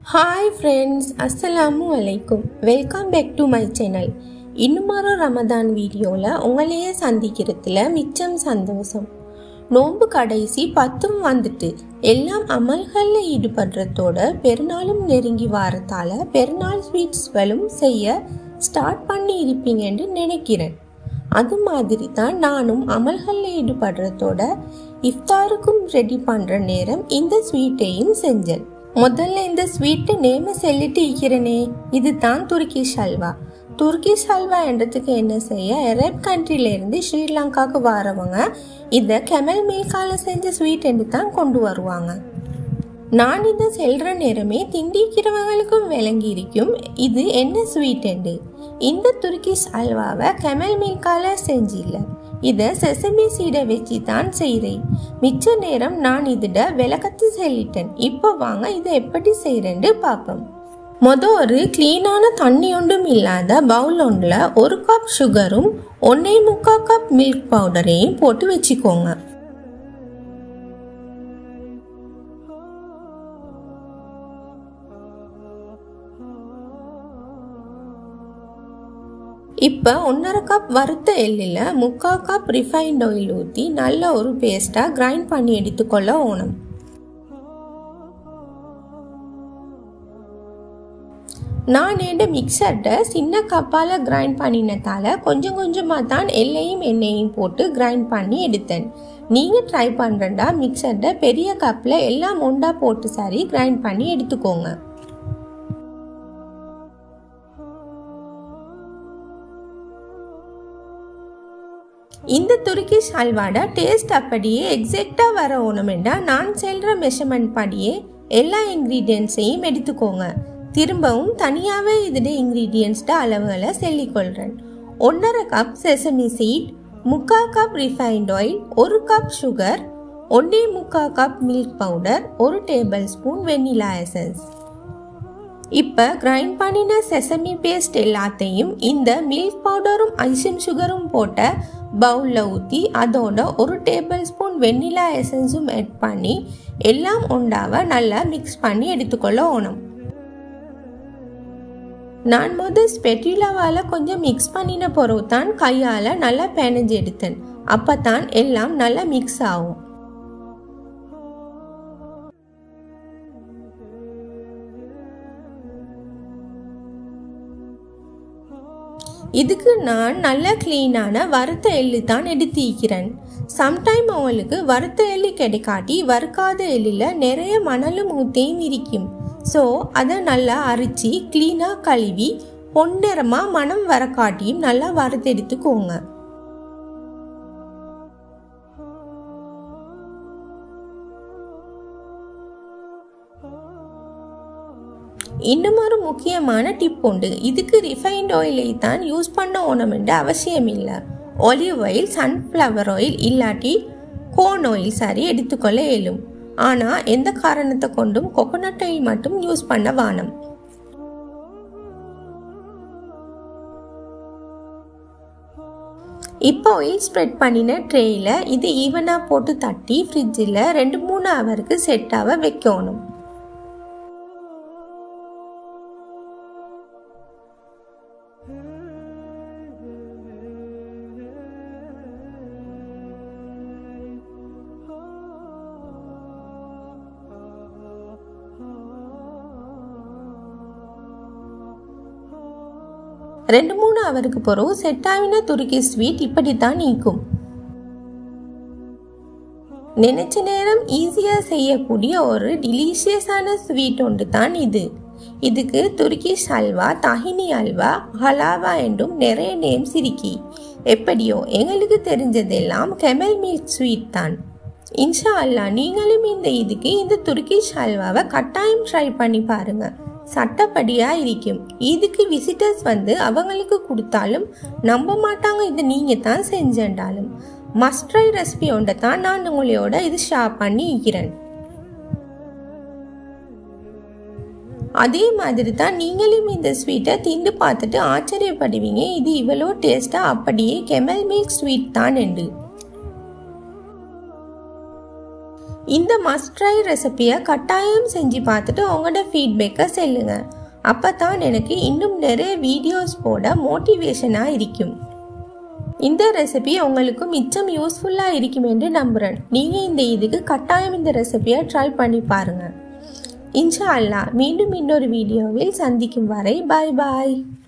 hi friends அஸ்ஸலாமு அலைக்கும் welcome back to my channel இன்னுமொரு ரமதான் வீடியோவில் உங்களையே சந்திக்கிறதுல மிச்சம் சந்தோஷம் நோன்பு கடைசி பத்தும் வந்துட்டு எல்லாம் அமல்களில் ஈடுபடுறதோட பெருநாளும் நெருங்கி வாரத்தால பெருநாள் ஸ்வீட்ஸ்களும் செய்ய ஸ்டார்ட் பண்ணி இருப்பீங்கன்னு நினைக்கிறேன் அது மாதிரி தான் நானும் அமல்களில் ஈடுபடுறதோட இஃப்தாருக்கும் ரெடி பண்ணுற நேரம் இந்த ஸ்வீட்டையும் செஞ்சேன் முதல்ல இந்த ஸ்வீட்டு நேம சொல்லிட்டு இருக்கிறனே இது தான் துருக்கிஷ் ஹல்வா துருக்கிஷ் ஹல்வா என்றதுக்கு என்ன செய்ய அரப் கண்ட்ரில இருந்து ஸ்ரீலங்காவுக்கு வரவங்க இதை கெமல் மில்கால செஞ்ச ஸ்வீட் என்று தான் கொண்டு வருவாங்க நான் இதை செல்ற நேரமே திண்டிக்கிறவங்களுக்கும் விளங்கி இருக்கும் இது என்ன ஸ்வீட் என்று இந்த துருக்கிஷ் அல்வாவை கெமல் மில்கால செஞ்சில்ல இதை செசமி சீடை வச்சு தான் செய்கிறேன் மிச்ச நேரம் நான் இதிட விளக்கத்து சொல்லிட்டேன் இப்போ வாங்க இதை எப்படி செய்கிறேன்னு பார்ப்போம் மொத ஒரு க்ளீனான தண்ணி ஒன்றும் இல்லாத பவுல் ஒன்றில் ஒரு கப் சுகரும் ஒன்னே முக்கால் கப் மில்க் பவுடரையும் போட்டு வச்சுக்கோங்க இப்போ ஒன்றரை கப் வறுத்த எள்ளில் முக்கால் கப் ரிஃபைண்ட் ஆயில் ஊற்றி நல்ல ஒரு பேஸ்ட்டாக கிரைண்ட் பண்ணி எடுத்துக்கொள்ள ஓணும் நான் என் மிக்சர்கிட்ட சின்ன கப்பால் கிரைண்ட் பண்ணினதால கொஞ்சம் கொஞ்சமாக தான் எல்லையும் எண்ணெயும் போட்டு கிரைண்ட் பண்ணி எடுத்தேன் நீங்கள் ட்ரை பண்ணுறண்டா மிக்சர்கிட்ட பெரிய கப்பில் எல்லாம் ஒண்டா போட்டு சரி கிரைண்ட் பண்ணி எடுத்துக்கோங்க இந்த துருக்கிஷ் ஹல்வாட டேஸ்ட் அப்படியே எக்ஸாக்டாக வர ஓணுமெண்டா நான் செல்கிற மெஷர்மெண்ட் படியே எல்லா இன்க்ரீடியன்ஸையும் எடுத்துக்கோங்க திரும்பவும் தனியாகவே இதோட இன்க்ரீடியன்ஸ்ட அளவுகளை சொல்லிக்கொள்கிறேன் ஒன்றரை கப் செசமி சீட் முக்கால் கப் ரிஃபைண்ட் ஆயில் ஒரு கப் சுகர் ஒன்றே முக்கால் கப் மில்க் பவுடர் ஒரு டேபிள் ஸ்பூன் வெண்ணிலா எசன்ஸ் இப்போ கிரைண்ட் பண்ணின செசமி பேஸ்ட் எல்லாத்தையும் இந்த மில்க் பவுடரும் ஐசிம் சுகரும் போட்ட பவுலில் ஊற்றி அதோட ஒரு டேபிள் ஸ்பூன் வெண்ணிலா எசன்ஸும் ஆட் பண்ணி எல்லாம் உண்டாவ நல்லா மிக்ஸ் பண்ணி எடுத்துக்கொள்ள ஓணும் நான் முதல் ஸ்பெட்டிலாவால் கொஞ்சம் மிக்ஸ் பண்ணின பிறகு தான் கையால் நல்லா பேனஞ்சு எடுத்தேன் அப்போ தான் எல்லாம் நல்லா மிக்ஸ் ஆகும் இதுக்கு நான் நல்ல க்ளீனான வறுத்த எள்ளு தான் எடுத்திருக்கிறேன் சம்டைம் உங்களுக்கு வறுத்த எள்ளு கிடைக்காட்டி வறுக்காத எள்ளில் நிறைய மணலும் ஊத்தையும் இருக்கும் ஸோ அதை நல்லா அரிச்சு க்ளீனாக கழுவி பொன்னிறமாக மனம் வரக்காட்டியும் நல்லா வறுத்தெடுத்துக்கோங்க இன்னும் ஒரு முக்கியமான டிப் உண்டு இதுக்கு ரிஃபைண்ட் ஆயிலை தான் யூஸ் பண்ண ஓணுமென்று அவசியம் இல்லை ஒலிவ் ஆயில் சன்ஃப்ளவர் ஆயில் இல்லாட்டி கோன் ஆயில் சரி எடுத்துக்கொள்ள இயலும் ஆனால் எந்த காரணத்தை கொண்டும் கொக்கோனட் ஆயில் மட்டும் யூஸ் பண்ண வானம் இப்போ ஆயில் ஸ்ப்ரெட் பண்ணின ட்ரேயில் இது ஈவனாக போட்டு தட்டி ஃப்ரிட்ஜில் ரெண்டு மூணு ஹவருக்கு செட்டாக வைக்கணும் ரெண்டு மூணு அவருக்கு பிறகு செட் ஆகின துருக்கி ஸ்வீட் இப்படித்தான் நீக்கும் நினைச்ச நேரம் ஈஸியாக செய்யக்கூடிய ஒரு டிலீஷியஸான ஸ்வீட் ஒன்று தான் இது இதுக்கு Turkish halwa tahini halwa halawa என்றும் நிறைய நேம்ஸ் இருக்கி எப்படியோ எங்களுக்கு தெரிஞ்சதெல்லாம் கெமல் மில்க் ஸ்வீட் தான் இன்ஷா அல்லா நீங்களும் இந்த இதுக்கு இந்த துருக்கிஷ் ஹல்வாவை கட்டாயம் ட்ரை பண்ணி பாருங்க சட்டப்படியா இருக்கும் இதுக்கு விசிட்டர்ஸ் வந்து அவங்களுக்கு கொடுத்தாலும் நம்ப மாட்டாங்க இது நீங்க தான் செஞ்சண்டாலும் மஸ்ட் ட்ரை ரெசிபி ஒன்றை தான் நான் உங்களோட இது ஷேர் பண்ணி இருக்கிறேன் அதே மாதிரி தான் நீங்களும் இந்த ஸ்வீட்டை திண்டு பார்த்துட்டு ஆச்சரியப்படுவீங்க இது இவ்வளோ டேஸ்ட்டாக அப்படியே கெமல் மில்க் ஸ்வீட் தான் என்று இந்த மஸ்ட் ட்ரை ரெசிபியை கட்டாயம் செஞ்சு பார்த்துட்டு உங்களோட ஃபீட்பேக்கை செல்லுங்க அப்போ தான் எனக்கு இன்னும் நிறைய வீடியோஸ் போட மோட்டிவேஷனாக இருக்கும் இந்த ரெசிபி உங்களுக்கு மிச்சம் யூஸ்ஃபுல்லாக இருக்கும் என்று நம்புகிறேன் நீங்கள் இந்த இதுக்கு கட்டாயம் இந்த ரெசிபியை ட்ரை பண்ணி பாருங்கள் இன்ஷா அல்லா மீண்டும் இன்னொரு வீடியோவில் சந்திக்கும் வரை பாய் பாய்